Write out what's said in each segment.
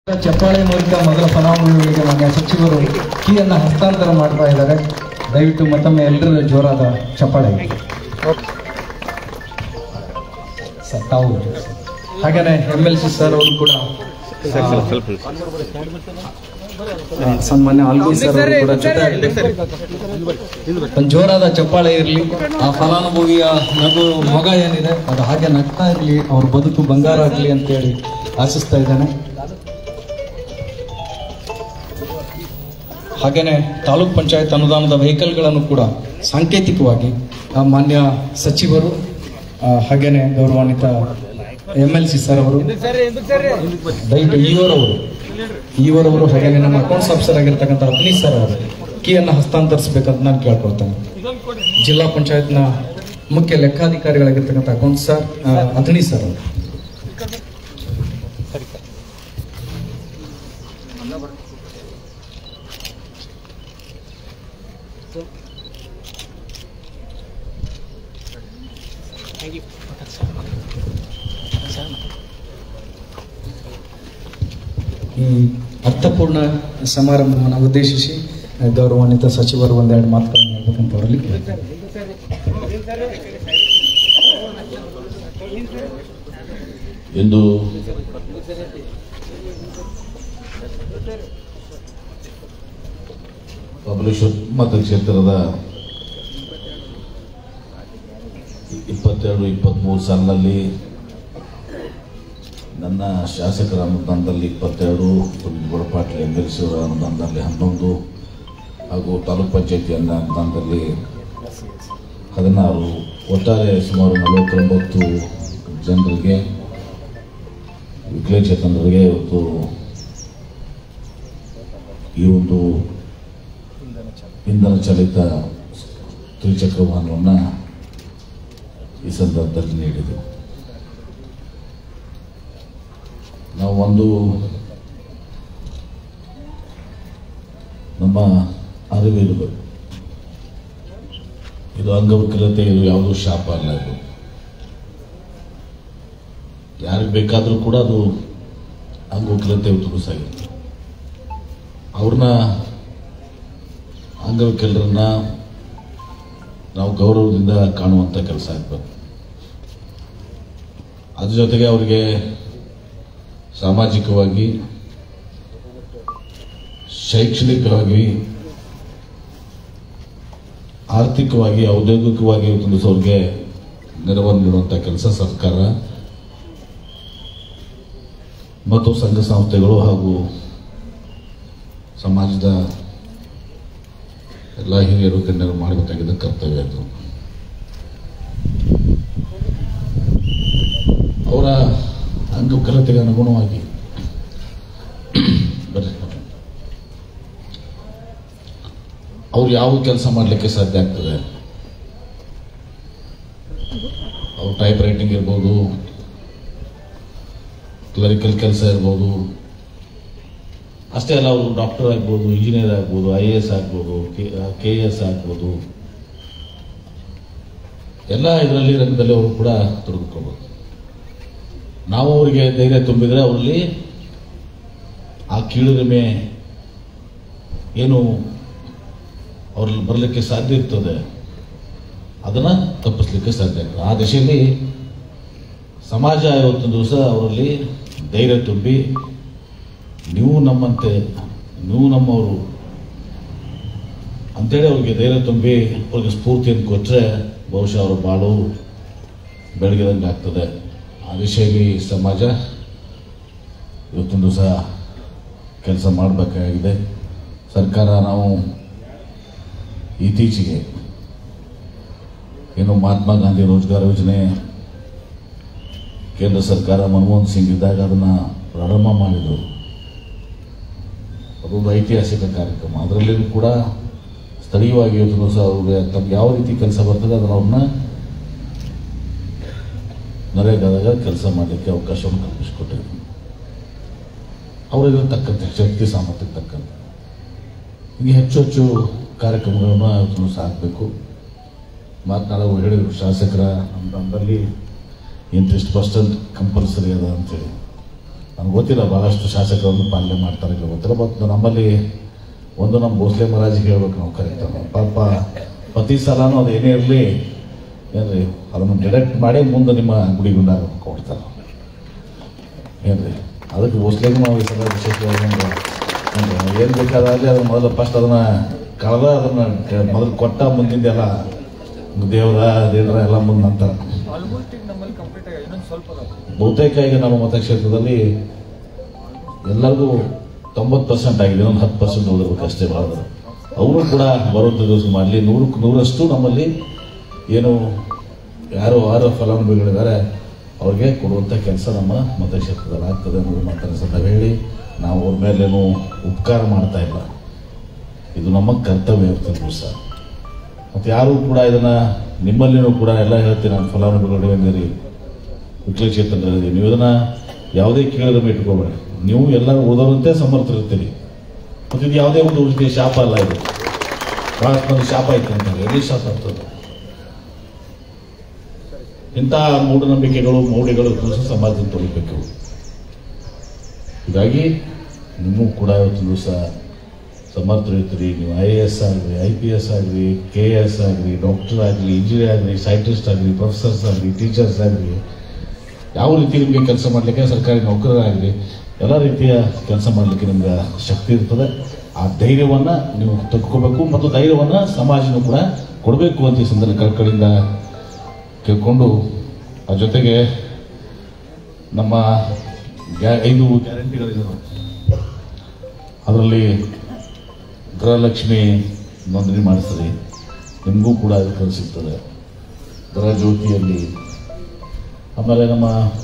ಚಪ್ಪಾಳೆ ಮೂಲಕ ಮೊದಲ ಫಲಾನುಭವಿಗಳಿಗೆ ಮಾನ್ಯ ಸಚಿವರು ಕೀಯನ್ನು ಹಸ್ತಾಂತರ ಮಾಡ್ತಾ ಇದ್ದಾರೆ ದಯವಿಟ್ಟು ಮತ್ತೊಮ್ಮೆ ಎಲ್ಲರೂ ಜೋರಾದ ಚಪ್ಪಾಳೆ ಸರ್, ತಾವು ಹಾಗೇನೆ ಎಮ್ ಎಲ್ ಸಿ ಸರ್ ಅವರು ಕೂಡ ಆ, ಸನ್ಮಾನ್ಯ ಆಲ್ಗೂರ್ ಸರ್ ಅವರು ಕೂಡ ಜೊತೆ ಒಂದು ಜೋರಾದ ಚಪ್ಪಾಳೆ ಇರಲಿ ಆ ಫಲಾನುಭವಿಯ ನಗು ಮೊಗ ಏನಿದೆ ಅದು ಹಾಗೆ ನಗ್ತಾ ಇರಲಿ ಅವ್ರ ಬದುಕು ಬಂಗಾರ ಆಗಲಿ ಅಂತೇಳಿ ಆಶಿಸ್ತಾ ಇದ್ದೇನೆ ಹಾಗೇನೆ ತಾಲೂಕ್ ಪಂಚಾಯತ್ ಅನುದಾನದ ವೆಹಿಕಲ್ಗಳನ್ನು ಕೂಡ ಸಾಂಕೇತಿಕವಾಗಿ ಆ ಮಾನ್ಯ ಸಚಿವರು ಆ, ಹಾಗೇನೆ ಗೌರವಾನ್ವಿತ ಎಮ್ ಎಲ್ ಸಿ ಸರ್ ಅವರು ದಯವಿಟ್ಟು ಈವರವರು ಈವರವರು ಹಾಗೇನೆ ನಮ್ಮ ಅಕೌಂಟ್ಸ್ ಆಫೀಸರ್ ಆಗಿರ್ತಕ್ಕಂಥ ಅಗ್ನೀಶ್ ಸರ್ ಅವರು ಕೀಯನ್ನು ಹಸ್ತಾಂತರಿಸಬೇಕಂತ ನಾನು ಕೇಳ್ಕೊಳ್ತೇನೆ ಜಿಲ್ಲಾ ಪಂಚಾಯತ್ನ ಮುಖ್ಯ ಲೆಕ್ಕಾಧಿಕಾರಿಗಳಾಗಿರ್ತಕ್ಕಂಥ ಅಕೌಂಟ್ ಸರ್ ಅಗ್ನಿ ಸರ್ ಅವರು ಈ ಅರ್ಥಪೂರ್ಣ ಸಮಾರಂಭವನ್ನು ಉದ್ದೇಶಿಸಿ ಗೌರವಾನ್ವಿತ ಸಚಿವರು ಒಂದೆರಡು ಮಾತುಗಳನ್ನು ಹೇಳ್ಬೇಕಂತ ಅವರಲ್ಲಿ ಕೇಳ್ತೇನೆ ಎಂದು ಬಬಲೇಶ್ವರ ಮತಕ್ಷೇತ್ರದ ಇಪ್ಪತ್ತೆರಡು ಇಪ್ಪತ್ತ್ಮೂರು ಸಾಲಿನಲ್ಲಿ ನನ್ನ ಶಾಸಕರ ಅನುದಾನದಲ್ಲಿ ಇಪ್ಪತ್ತೆರಡು Surendra Patil M L C ಅವರ ಅನುದಾನದಲ್ಲಿ ಹನ್ನೊಂದು ಹಾಗೂ ತಾಲೂಕ್ ಪಂಚಾಯತಿ ಅನುದಾನದಲ್ಲಿ ಹದಿನಾರು ಒಟ್ಟಾರೆ ಸುಮಾರು ನಲವತ್ತೊಂಬತ್ತು ಜನರಿಗೆ ವಿಕಲಚೇತನರಿಗೆ ಇವತ್ತು ಈ ಒಂದು ಇಂಧನ ಚಾಲಿತ ತ್ರಿಚಕ್ರ ವಾಹನವನ್ನು ಈ ಸಂದರ್ಭದಲ್ಲಿ ನೀಡಿದೆವು ನಾವು ಒಂದು ನಮ್ಮ ಅರಿವಿರಬೇಕು ಇದು ಅಂಗವಿಕಲತೆ ಇದು ಯಾವುದೂ ಶಾಪ ಅಲ್ಲ ಇದು ಯಾರಿಗೆ ಬೇಕಾದರೂ ಕೂಡ ಅದು ಅಂಗವಿಕಲತೆ ತುಲಸಾಗಿರುತ್ತೆ ಅವ್ರನ್ನ ಅಂಗವಿಕಲರನ್ನ ನಾವು ಗೌರವದಿಂದ ಕಾಣುವಂಥ ಕೆಲಸ ಆಗಬೇಕು ಅದ್ರ ಜೊತೆಗೆ ಅವರಿಗೆ ಸಾಮಾಜಿಕವಾಗಿ ಶೈಕ್ಷಣಿಕವಾಗಿ ಆರ್ಥಿಕವಾಗಿ ಔದ್ಯೋಗಿಕವಾಗಿ ತುಂಬಿಸೋರಿಗೆ ನೆರವನ್ನು ನೀಡುವಂಥ ಕೆಲಸ ಸರ್ಕಾರ ಮತ್ತು ಸಂಘ ಸಂಸ್ಥೆಗಳು ಹಾಗೂ ಸಮಾಜದ ಎಲ್ಲ ಹಿರಿಯರು ಗಣ್ಯರು ಮಾಡಬೇಕಾಗಿದ್ದ ಕರ್ತವ್ಯ ಅದು ಅವರ ಅಂಗವಿಕಲತೆಗೆ ಅನುಗುಣವಾಗಿ ಬರ್ರಿ. ಅವ್ರು ಯಾವ ಕೆಲಸ ಮಾಡಲಿಕ್ಕೆ ಸಾಧ್ಯ ಆಗ್ತದೆ ಅವ್ರು ಟೈಪ್ ರೈಟಿಂಗ್ ಇರ್ಬೋದು ಕ್ಲರಿಕಲ್ ಕೆಲಸ ಇರ್ಬೋದು ಅಷ್ಟೇ ಅಲ್ಲ ಅವರು ಡಾಕ್ಟರ್ ಆಗ್ಬೋದು ಇಂಜಿನಿಯರ್ ಆಗ್ಬೋದು ಐ ಎ ಎಸ್ ಆಗ್ಬೋದು ಕೆ ಎ ಎಸ್ ಆಗ್ಬೋದು ಎಲ್ಲ ಇದರಲ್ಲಿ ರಂಗದಲ್ಲಿ ಅವರು ಕೂಡ ತೊಡಗಿಕೊಳ್ಬೋದು ನಾವು ಅವರಿಗೆ ಧೈರ್ಯ ತುಂಬಿದರೆ ಅವರಲ್ಲಿ ಆ ಕೀಳುರಿಮೆ ಏನು ಅವರಲ್ಲಿ ಬರಲಿಕ್ಕೆ ಸಾಧ್ಯ ಇರ್ತದೆ ಅದನ್ನು ತಪ್ಪಿಸ್ಲಿಕ್ಕೆ ಸಾಧ್ಯ ಆಗ್ತದೆ ಆ ದಿಶೆಯಲ್ಲಿ ಸಮಾಜ ಇವತ್ತೊಂದು ದಿವಸ ಅವರಲ್ಲಿ ಧೈರ್ಯ ತುಂಬಿ ನೀವು ನಮ್ಮಂತೆ ನೀವು ನಮ್ಮವರು ಅಂತೇಳಿ ಅವ್ರಿಗೆ ಧೈರ್ಯ ತುಂಬಿ ಅವ್ರಿಗೆ ಸ್ಫೂರ್ತಿಯನ್ನು ಕೊಟ್ಟರೆ ಬಹುಶಃ ಅವರ ಬಾಳು ಬೆಳಗಿದಂಗೆ ಆಗ್ತದೆ ಆ ದಿಶೆಯಲ್ಲಿ ಸಮಾಜ ಇವತ್ತೊಂದು ದಿವಸ ಕೆಲಸ ಮಾಡಬೇಕಾಗಿದೆ ಸರ್ಕಾರ ನಾವು ಇತ್ತೀಚೆಗೆ ಏನು ಮಹಾತ್ಮ ಗಾಂಧಿ ರೋಜ್ಗಾರ್ ಯೋಜನೆ ಕೇಂದ್ರ ಸರ್ಕಾರ ಮನಮೋಹನ್ ಸಿಂಗ್ ಇದ್ದಾಗ ಅದನ್ನು ಪ್ರಾರಂಭ ಮಾಡಿದರು ಅದೊಂದು ಐತಿಹಾಸಿಕ ಕಾರ್ಯಕ್ರಮ ಅದರಲ್ಲಿಯೂ ಕೂಡ ಸ್ಥಳೀಯವಾಗಿ ಇವತ್ತು ಸಹ ಅವ್ರಿಗೆ ತಮ್ಗೆ ಯಾವ ರೀತಿ ಕೆಲಸ ಬರ್ತದೆ ಅದನ್ನು ಅವ್ರನ್ನ ನರೇಗಾದಾಗ ಕೆಲಸ ಮಾಡಲಿಕ್ಕೆ ಅವಕಾಶವನ್ನು ಕಲ್ಪಿಸಿಕೊಟ್ಟಿದ್ರು ಅವರಿಗೆ ತಕ್ಕಂತೆ ಶಕ್ತಿ ಸಾಮರ್ಥ್ಯಕ್ಕೆ ತಕ್ಕಂತೆ ಹೀಗೆ ಹೆಚ್ಚು ಹೆಚ್ಚು ಕಾರ್ಯಕ್ರಮಗಳನ್ನು ಇವತ್ತು ಸಾಕಬೇಕು ಮಾತನಾಡೋ ಹೇಳಿದರು ಶಾಸಕರ ಅನುದಾನದಲ್ಲಿ ಇಂತಿಷ್ಟು ಪರ್ಸೆಂಟ್ ಕಂಪಲ್ಸರಿ ಅದ ಅಂತೇಳಿ ನನಗೆ ಗೊತ್ತಿಲ್ಲ ಭಾಳಷ್ಟು ಶಾಸಕರನ್ನು ಪಾಲನೆ ಮಾಡ್ತಾರೆ ಇಲ್ಲ ಗೊತ್ತಿಲ್ಲ ಬಟ್ ನಮ್ಮಲ್ಲಿ ಒಂದು ನಮ್ಮ ಭೋಸ್ಲೆ ಮಹಾರಾಜಿಗೆ ಹೇಳ್ಬೇಕು ನಾವು ಕರೀತಾರೆ ಪಾಪ ಪ್ರತಿ ಸಲನೂ ಅದು ಏನೇ ಇರಲಿ ಏನ್ರಿ ಅದನ್ನು ಡಿಡಕ್ಟ್ ಮಾಡಿ ಮುಂದೆ ನಿಮ್ಮ ಗುಡಿಗುಂಡ ಕೊಡ್ತಾರೆ ಏನ್ರಿ ಅದಕ್ಕೆ ಭೋಸ್ಲೆಗೂ ನಾವು ಈ ಸಲ ವಿಶೇಷವಾಗಿ ಒಂದು ಏನು ಬೇಕಾದಾಗಲಿ ಅದನ್ನ ಮೊದಲು ಫಸ್ಟ್ ಅದನ್ನ ಕಳೆದ ಅದನ್ನ ಕ- ಮೊದಲು ಕೊಟ್ಟ ಮುಂದಿಂದೆಲ್ಲ ದೇವರ ದೇವರ ಎಲ್ಲ ಮುಂದೆ ನಂತರ ಆಲ್ಮೋಸ್ಟ್ ಈಗ ನಮ್ಮಲ್ಲಿ ಕಂಪ್ಲೀಟ್ ಆಗಿ ಇನ್ನೊಂದು ಸ್ವಲ್ಪ ಅದಾವ ಬಹುತೇಕ ಈಗ ನಮ್ಮ ಮತಕ್ಷೇತ್ರದಲ್ಲಿ ಎಲ್ಲರಿಗೂ ತೊಂಬತ್ತು ಪರ್ಸೆಂಟ್ ಆಗಿದೆ ಒಂದು ಹತ್ತು ಪರ್ಸೆಂಟ್ ಓದಿರ್ಬೇಕು ಅಷ್ಟೇ ಮಾಡಿದ್ರು ಅವರು ಕೂಡ ಬರುವಂಥ ದಿವಸ ಮಾಡಲಿ ನೂರಕ್ಕೆ ನೂರಷ್ಟು ನಮ್ಮಲ್ಲಿ ಏನು ಯಾರು ಯಾರು ಫಲಾನುಭವಿಗಳಿದ್ದಾರೆ ಅವ್ರಿಗೆ ಕೊಡುವಂಥ ಕೆಲಸ ನಮ್ಮ ಮತಕ್ಷೇತ್ರದಲ್ಲಿ ಆಗ್ತದೆ ಅನ್ನೋದು ಮಾತನ್ನು ಸಹ ಹೇಳಿ ನಾವು ಅವ್ರ ಮೇಲೇನು ಉಪಕಾರ ಮಾಡ್ತಾ ಇಲ್ಲ ಇದು ನಮ್ಮ ಕರ್ತವ್ಯ ಇರ್ತಿದ್ರು ಸರ್ ಮತ್ತು ಯಾರು ಕೂಡ ಇದನ್ನ ನಿಮ್ಮಲ್ಲಿನೂ ಕೂಡ ಎಲ್ಲ ಹೇಳ್ತೀನಿ ನಾನು ಫಲಾನುಭವಿಗಳು ಏನಿರಿ ವಿಕಲಚೇತನರಿದ್ದೀವಿ ನೀವು ಇದನ್ನ ಯಾವುದೇ ಕೇಳಿದ್ರೆ ಇಟ್ಕೋಬೇಡಿ ನೀವು ಎಲ್ಲರೂ ಉಳಿದವರಂತೆ ಸಮರ್ಥರಿರ್ತೀರಿ ಮತ್ತು ಇದು ಯಾವುದೇ ಒಂದು ರೀತಿಯ ಶಾಪ ಅಲ್ಲ ಇದು ಬಹಳಷ್ಟು ಮಂದಿ ಶಾಪ ಐತೆ ಅಂತಾರೆ ಎಲ್ಲಿ ಶಾಪ ಆಗ್ತದೆ ಇಂಥ ಮೂಢನಂಬಿಕೆಗಳು ಮೌಢ್ಯಗಳು ದಿವಸ ಸಮಾಜದಿಂದ ತೊಳಿಬೇಕು ಹೀಗಾಗಿ ನಿಮಗೂ ಕೂಡ ಇವತ್ತು ದಿವಸ ಸಮರ್ಥರಿರ್ತೀರಿ ನೀವು ಐ ಎ ಎಸ್ ಆಗಲಿ ಐ ಪಿ ಎಸ್ ಆಗಲಿ ಕೆ ಎ ಎಸ್ ಆಗಲಿ ಡಾಕ್ಟರ್ ಆಗಲಿ ಇಂಜಿನಿಯರ್ ಆಗಲಿ ಸೈಂಟಿಸ್ಟ್ ಆಗಲಿ ಪ್ರೊಫೆಸರ್ಸ್ ಆಗಲಿ ಟೀಚರ್ಸ್ ಆಗಲಿ ಯಾವ ರೀತಿ ನಿಮಗೆ ಕೆಲಸ ಮಾಡಲಿಕ್ಕೆ ಸರ್ಕಾರಿ ನೌಕರರಾಗಲಿ ಎಲ್ಲ ರೀತಿಯ ಕೆಲಸ ಮಾಡಲಿಕ್ಕೆ ನಿಮ್ಗೆ ಶಕ್ತಿ ಇರ್ತದೆ ಆ ಧೈರ್ಯವನ್ನು ನೀವು ತೆಗೆದುಕೋಬೇಕು ಮತ್ತು ಧೈರ್ಯವನ್ನು ಸಮಾಜನೂ ಕೂಡ ಕೊಡಬೇಕು ಅಂತ ಈ ಸಂದರ್ಭ ಕಳ್ಕಳಿಂದ ಕೇಳ್ಕೊಂಡು ಆ ಜೊತೆಗೆ ನಮ್ಮ ಗ್ಯಾ- ಐದು ಗ್ಯಾರಂಟಿಗಳಿದ್ದಾವೆ ಅದರಲ್ಲಿ ಗೃಹಲಕ್ಷ್ಮಿ ನೋಂದಣಿ ಮಾಡಿಸ್ರಿ ನಿಮಗೂ ಕೂಡ ಅದಕ್ಕೆ ಸಿಗ್ತದೆ ಗೃಹ ಜ್ಯೋತಿಯಲ್ಲಿ ಆಮೇಲೆ ನಮ್ಮ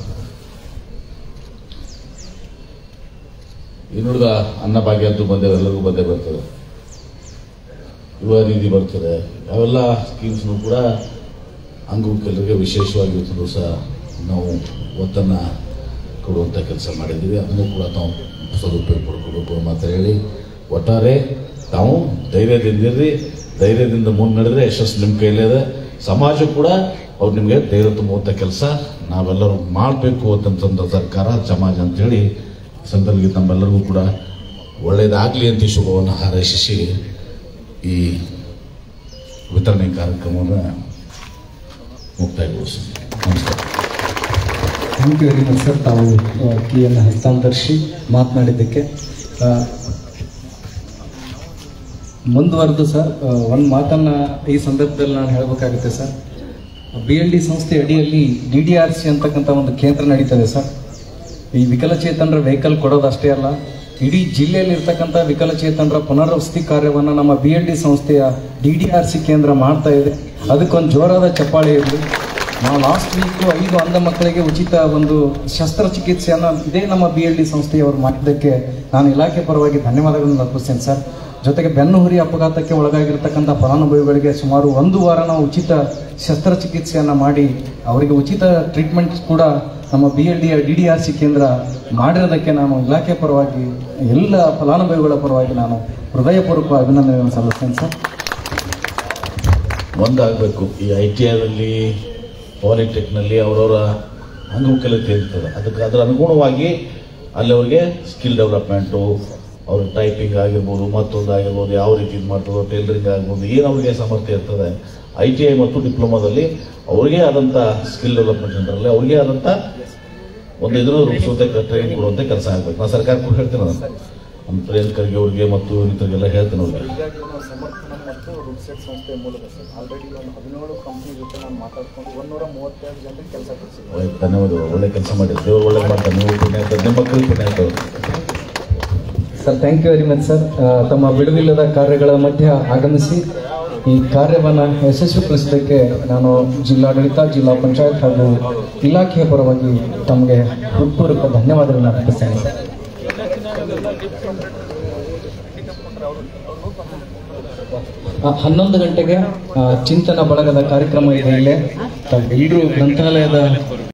ಇನ್ನುಳಿದ ಅನ್ನಭಾಗ್ಯ ಅಂತೂ ಬಂದೇ ಎಲ್ಲರಿಗೂ ಬಂದೇ ಬರ್ತದೆ ಯುವ ನಿಧಿ ಬರ್ತದೆ ಅವೆಲ್ಲ ಸ್ಕೀಮ್ಸ್ನು ಕೂಡ ಅಂಗವಿಕಲರಿಗೆ ವಿಶೇಷವಾಗಿ ಇವತ್ತು ದಿವಸ ನಾವು ಒತ್ತನ್ನು ಕೊಡುವಂಥ ಕೆಲಸ ಮಾಡಿದ್ದೀವಿ ಅದನ್ನು ಕೂಡ ನಾವು ಸದುಪಯೋಗ ಪಡ್ಕೋಬೇಕು ಅಂತ ಹೇಳಿ ಒಟ್ಟಾರೆ ತಾವು ಧೈರ್ಯದಿಂದಿರ್ರಿ ಧೈರ್ಯದಿಂದ ಮುನ್ನಡೆದ್ರೆ ಯಶಸ್ಸು ನಿಮ್ಮ ಕೈಲಿದೆ ಸಮಾಜ ಕೂಡ ಅವ್ರು ನಿಮಗೆ ಧೈರ್ಯ ತುಂಬುವಂಥ ಕೆಲಸ ನಾವೆಲ್ಲರೂ ಮಾಡಬೇಕು ಅಂತಂತಂದ ಸರ್ಕಾರ ಸಮಾಜ ಅಂತೇಳಿ ಈ ಸಂದರ್ಭದಲ್ಲಿ ನಮ್ಮೆಲ್ಲರಿಗೂ ಕೂಡ ಒಳ್ಳೆಯದಾಗಲಿ ಅಂತ ಈ ಶುಭವನ್ನು ಹಾರೈಸಿ ಈ ವಿತರಣೆ ಕಾರ್ಯಕ್ರಮವನ್ನು ಮುಕ್ತಾಯಗೊಳಿಸ್ತೀನಿ ನಮಸ್ಕಾರ thank you very much sir ತಾವು ಕೀಯನ್ನು ಹಸ್ತಾಂತರಿಸಿ ಮಾತನಾಡಿದ್ದಕ್ಕೆ ಆ, ಮುಂದುವರೆದು ಸರ್ ಒಂದು ಮಾತನ್ನು ಈ ಸಂದರ್ಭದಲ್ಲಿ ನಾನು ಹೇಳಬೇಕಾಗುತ್ತೆ ಸರ್ ಬಿ ಎಲ್ ಡಿ ಸಂಸ್ಥೆ ಅಡಿಯಲ್ಲಿ ಡಿ ಡಿ ಆರ್ ಸಿ ಅಂತಕ್ಕಂಥ ಒಂದು ಕೇಂದ್ರ ನಡೀತದೆ ಸರ್ ಈ ವಿಕಲಚೇತನರ ವೆಹಿಕಲ್ ಕೊಡೋದಷ್ಟೇ ಅಲ್ಲ ಇಡೀ ಜಿಲ್ಲೆಯಲ್ಲಿ ಇರ್ತಕ್ಕಂಥ ವಿಕಲಚೇತನರ ಪುನರ್ವಸತಿ ಕಾರ್ಯವನ್ನು ನಮ್ಮ ಬಿ ಎಲ್ ಡಿ ಸಂಸ್ಥೆಯ ಡಿ ಡಿ ಆರ್ ಸಿ ಕೇಂದ್ರ ಮಾಡ್ತಾ ಇದೆ ಅದಕ್ಕೊಂದು ಜೋರಾದ ಚಪ್ಪಾಳೆ ಇರಲಿ ನಾವು ಲಾಸ್ಟ್ ವೀಕು ಐದು ಅಂಧ ಮಕ್ಕಳಿಗೆ ಉಚಿತ ಒಂದು ಶಸ್ತ್ರಚಿಕಿತ್ಸೆಯನ್ನು ಇದೇ ನಮ್ಮ ಬಿ ಎಲ್ ಡಿ ಸಂಸ್ಥೆಯವರು ಮಾಡಿದ್ದಕ್ಕೆ ನಾನು ಇಲಾಖೆ ಪರವಾಗಿ ಧನ್ಯವಾದಗಳನ್ನು ಅರ್ಪಿಸ್ತೇನೆ ಸರ್ ಜೊತೆಗೆ ಬೆನ್ನು ಹುರಿ ಅಪಘಾತಕ್ಕೆ ಒಳಗಾಗಿರ್ತಕ್ಕಂಥ ಫಲಾನುಭವಿಗಳಿಗೆ ಸುಮಾರು ಒಂದು ವಾರ ನಾವು ಉಚಿತ ಶಸ್ತ್ರಚಿಕಿತ್ಸೆಯನ್ನು ಮಾಡಿ ಅವರಿಗೆ ಉಚಿತ ಟ್ರೀಟ್ಮೆಂಟ್ ಕೂಡ ನಮ್ಮ B L D D D R C ಕೇಂದ್ರ ಮಾಡಿರೋದಕ್ಕೆ ನಾನು ಇಲಾಖೆ ಪರವಾಗಿ ಎಲ್ಲ ಫಲಾನುಭವಿಗಳ ಪರವಾಗಿ ನಾನು ಹೃದಯಪೂರ್ವಕ ಅಭಿನಂದನೆಗಳನ್ನು ಸಲ್ಲಿಸ್ತೇನೆ ಸರ್ ಒಂದಾಗಬೇಕು ಈ ಐ ಟಿ ಐದಲ್ಲಿ ಪಾಲಿಟೆಕ್ನಲ್ಲಿ ಅವರವರ ಅಂಗವಿಕಲತೆ ಇರ್ತದೆ ಅದಕ್ಕೆ ಅದರ ಅನುಗುಣವಾಗಿ ಅಲ್ಲಿ ಅವ್ರಿಗೆ ಸ್ಕಿಲ್ ಡೆವಲಪ್ಮೆಂಟು ಅವ್ರ ಟೈಪಿಂಗ್ ಆಗಿರ್ಬೋದು ಮತ್ತೊಂದು ಆಗಿರ್ಬೋದು ಯಾವ ರೀತಿ ಇದು ಮಾಡ್ತದೋ ಟೈಲರಿಂಗ್ ಆಗ್ಬೋದು ಏನು ಅವರಿಗೆ ಸಾಮರ್ಥ್ಯ ಇರ್ತದೆ ಐ ಟಿ ಐ ಮತ್ತು ಡಿಪ್ಲೊಮಾದಲ್ಲಿ ಅವ್ರಿಗೆ ಆದಂಥ ಸ್ಕಿಲ್ ಡೆವಲಪ್ಮೆಂಟ್ ಸೆಂಟರಲ್ಲಿ ಅವ್ರಿಗೆ ಆದಂಥ ಒಂದು ಇದನ್ನು ರೂಪಿಸುವಂತೆ ಟ್ರೈನಿಂಗ್ ಕೊಡುವಂತೆ ಕೆಲಸ ಆಗಬೇಕು ನಾನು ಸರ್ಕಾರ ಕೂಡ ಹೇಳ್ತೀನಿ ಅದನ್ನು ನಮ್ಮ ಪ್ರಿಯಾಂಕ್ ಖರ್ಗೆ ಅವ್ರಿಗೆ ಮತ್ತು ಇನ್ನಿತರಿಗೆಲ್ಲ ಹೇಳ್ತೀನಿ ಅವ್ರಿಗೆ ಹೀಗಾಗಿ ನಾವು ಸಮರ್ಥನ ಮತ್ತು ರುಡ್ಸೆಟ್ ಸಂಸ್ಥೆ ಮೂಲಕ ಸರ್ ಆಲ್ರೆಡಿ ಒಂದು ಹದಿನೇಳು ಕಂಪ್ನಿ ಜೊತೆ ನಾನು ಮಾತಾಡ್ಕೊಂಡು ಒಂದೂರ ಮೂವತ್ತೆರಡು ಜನರಿಗೆ ಕೆಲಸ ಕೊಡಿಸಿದ್ದೆ ಒಳ್ಳೆ ಧನ್ಯವಾದಗಳು ಒಳ್ಳೆ ಕೆಲಸ ಮಾಡಿದ್ರು ದೇವರು ಒಳ್ಳೆ ಮಾಡ್ತಾರೆ ನೀವು ಪುಣ್ಯ ಅಂತ ನಿಮ್ಮ ಮಕ್ಕಳಿಗೆ ಪುಣ್ಯ ಅಂತ sir thank you very much sir ತಮ್ಮ ಬಿಡುವಿಲ್ಲದ ಕಾರ್ಯಗಳ ಮಧ್ಯ ಆಗಮಿಸಿ ಈ ಕಾರ್ಯವನ್ನು ಯಶಸ್ವಿಗೊಳಿಸಿದ್ದಕ್ಕೆ ನಾನು ಜಿಲ್ಲಾಡಳಿತ ಜಿಲ್ಲಾ ಪಂಚಾಯತ್ ಹಾಗೂ ಇಲಾಖೆಯ ಪರವಾಗಿ ತಮಗೆ ಹೃತ್ಪೂರ್ವಕ ಧನ್ಯವಾದಗಳನ್ನು ಅರ್ಪಿಸ್ತೇನೆ ಸರ್ ಆ, ಹನ್ನೊಂದು ಗಂಟೆಗೆ ಆ, ಚಿಂತನ ಬಳಗದ ಕಾರ್ಯಕ್ರಮ ಇದೆ ಇಲ್ಲೇ ತಾವೆಲ್ಲರೂ ಗ್ರಂಥಾಲಯದ